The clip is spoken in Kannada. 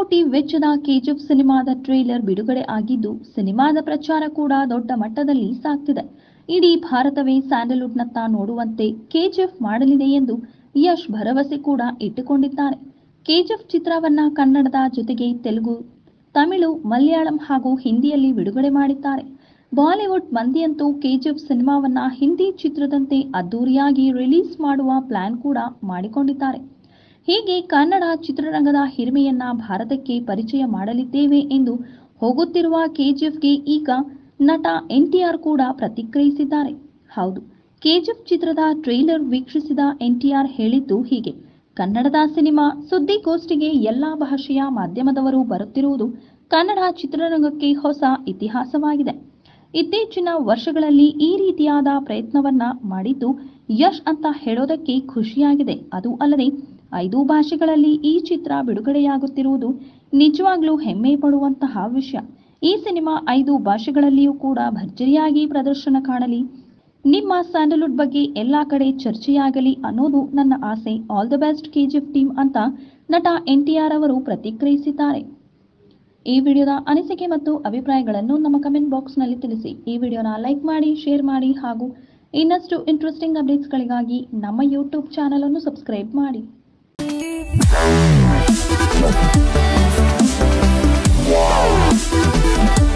ಕೋಟಿ ವೆಚ್ಚದ ಕೆಜಿಎಫ್ ಸಿನಿಮಾದ ಟ್ರೇಲರ್ ಬಿಡುಗಡೆ ಆಗಿದ್ದು ಸಿನಿಮಾದ ಪ್ರಚಾರ ಕೂಡ ದೊಡ್ಡ ಮಟ್ಟದಲ್ಲಿ ಸಾಗ್ತಿದೆ ಇಡೀ ಭಾರತವೇ ಸ್ಯಾಂಡಲ್ವುಡ್ನತ್ತ ನೋಡುವಂತೆ ಕೆಜಿಎಫ್ ಮಾಡಲಿದೆ ಎಂದು ಯಶ್ ಭರವಸೆ ಕೂಡ ಇಟ್ಟುಕೊಂಡಿದ್ದಾರೆ ಕೆಜಿಎಫ್ ಚಿತ್ರವನ್ನ ಕನ್ನಡದ ಜೊತೆಗೆ ತೆಲುಗು ತಮಿಳು ಮಲಯಾಳಂ ಹಾಗೂ ಹಿಂದಿಯಲ್ಲಿ ಬಿಡುಗಡೆ ಮಾಡಿದ್ದಾರೆ ಬಾಲಿವುಡ್ ಮಂದಿಯಂತೂ ಕೆಜಿಎಫ್ ಸಿನಿಮಾವನ್ನ ಹಿಂದಿ ಚಿತ್ರದಂತೆ ಅದ್ದೂರಿಯಾಗಿ ರಿಲೀಸ್ ಮಾಡುವ ಪ್ಲಾನ್ ಕೂಡ ಮಾಡಿಕೊಂಡಿದ್ದಾರೆ ಹೀಗೆ ಕನ್ನಡ ಚಿತ್ರರಂಗದ ಹಿರಿಮೆಯನ್ನ ಭಾರತಕ್ಕೆ ಪರಿಚಯ ಮಾಡಲಿದ್ದೇವೆ ಎಂದು ಹೋಗುತ್ತಿರುವ ಕೆಜಿಎಫ್ಗೆ ಈಗ ನಟ ಎನ್ಟಿಆರ್ ಕೂಡ ಪ್ರತಿಕ್ರಿಯಿಸಿದ್ದಾರೆ ಹೌದು ಕೆಜಿಎಫ್ ಚಿತ್ರದ ಟ್ರೇಲರ್ ವೀಕ್ಷಿಸಿದ ಎನ್ಟಿಆರ್ ಹೇಳಿದ್ದು ಹೀಗೆ ಕನ್ನಡದ ಸಿನಿಮಾ ಸುದ್ದಿಗೋಷ್ಠಿಗೆ ಎಲ್ಲಾ ಭಾಷೆಯ ಮಾಧ್ಯಮದವರು ಬರುತ್ತಿರುವುದು ಕನ್ನಡ ಚಿತ್ರರಂಗಕ್ಕೆ ಹೊಸ ಇತಿಹಾಸವಾಗಿದೆ ಇತ್ತೀಚಿನ ವರ್ಷಗಳಲ್ಲಿ ಈ ರೀತಿಯಾದ ಪ್ರಯತ್ನವನ್ನ ಮಾಡಿದ್ದು ಯಶ್ ಅಂತ ಹೇಳೋದಕ್ಕೆ ಖುಷಿಯಾಗಿದೆ ಅದು ಅಲ್ಲದೆ ಐದು ಭಾಷೆಗಳಲ್ಲಿ ಈ ಚಿತ್ರ ಬಿಡುಗಡೆಯಾಗುತ್ತಿರುವುದು ನಿಜವಾಗ್ಲೂ ಹೆಮ್ಮೆ ಪಡುವಂತಹ ವಿಷಯ ಈ ಸಿನಿಮಾ ಐದು ಭಾಷೆಗಳಲ್ಲಿಯೂ ಕೂಡ ಭರ್ಜರಿಯಾಗಿ ಪ್ರದರ್ಶನ ಕಾಣಲಿ ನಿಮ್ಮ ಸ್ಯಾಂಡಲ್ವುಡ್ ಬಗ್ಗೆ ಎಲ್ಲಾ ಕಡೆ ಚರ್ಚೆಯಾಗಲಿ ಅನ್ನೋದು ನನ್ನ ಆಸೆ all the best KGF team ಅಂತ ನಟ ಎನ್ಟಿಆರ್ ಅವರು ಪ್ರತಿಕ್ರಿಯಿಸಿದ್ದಾರೆ ಈ ವಿಡಿಯೋದ ಅನಿಸಿಕೆ ಮತ್ತು ಅಭಿಪ್ರಾಯಗಳನ್ನು ನಮ್ಮ ಕಮೆಂಟ್ ಬಾಕ್ಸ್ನಲ್ಲಿ ತಿಳಿಸಿ ಈ ವಿಡಿಯೋನ ಲೈಕ್ ಮಾಡಿ ಶೇರ್ ಮಾಡಿ ಹಾಗೂ ಇನ್ನಷ್ಟು ಇಂಟ್ರೆಸ್ಟಿಂಗ್ ಅಪ್ಡೇಟ್ಸ್ಗಳಿಗಾಗಿ ನಮ್ಮ ಯೂಟ್ಯೂಬ್ ಚಾನಲ್ ಅನ್ನು ಸಬ್ಸ್ಕ್ರೈಬ್ ಮಾಡಿ Wow.